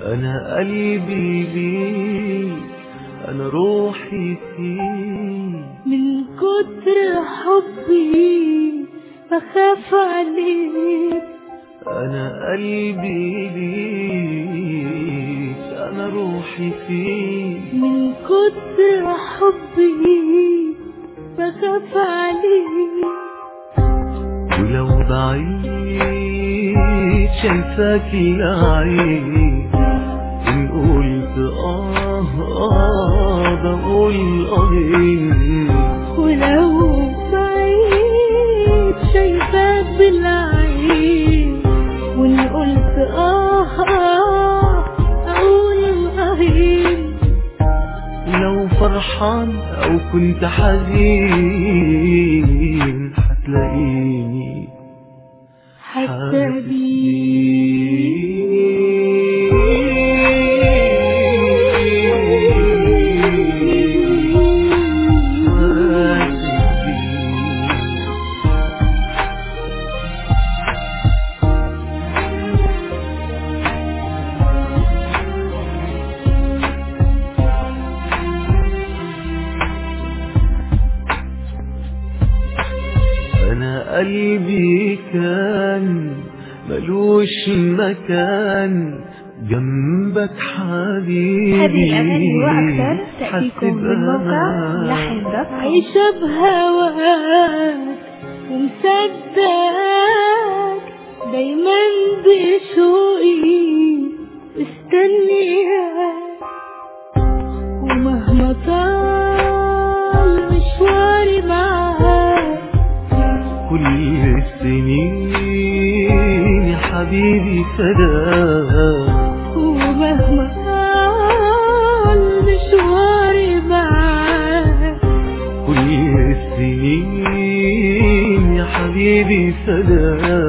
أنا قلبي ليك أنا روحي فيك من كتر حبي بخاف عليك أنا قلبي ليك أنا روحي فيك من كتر حبي بخاف عليك ولو بعيد شايفاك يا عيني إن قلت آه آه بقول آه ولو بعيد شايفاك بالعين وان قلت آه آه أقول آهين لو فرحان أو كنت حزين هتلاقيني حتى بيك أنا قلبي كان ملوش مكان جنبك حبيبي هذه الأغاني وأكثر حس تأتيكم من موقع بأمان. لحن دوت كوم. عايشة بهواك ومصدقك دايما بشوقي مستنياك ومهما طال مشواري معاك كل السنين يا حبيبي فداك ومهما طال مشواري معاك كل السنين يا حبيبي فداك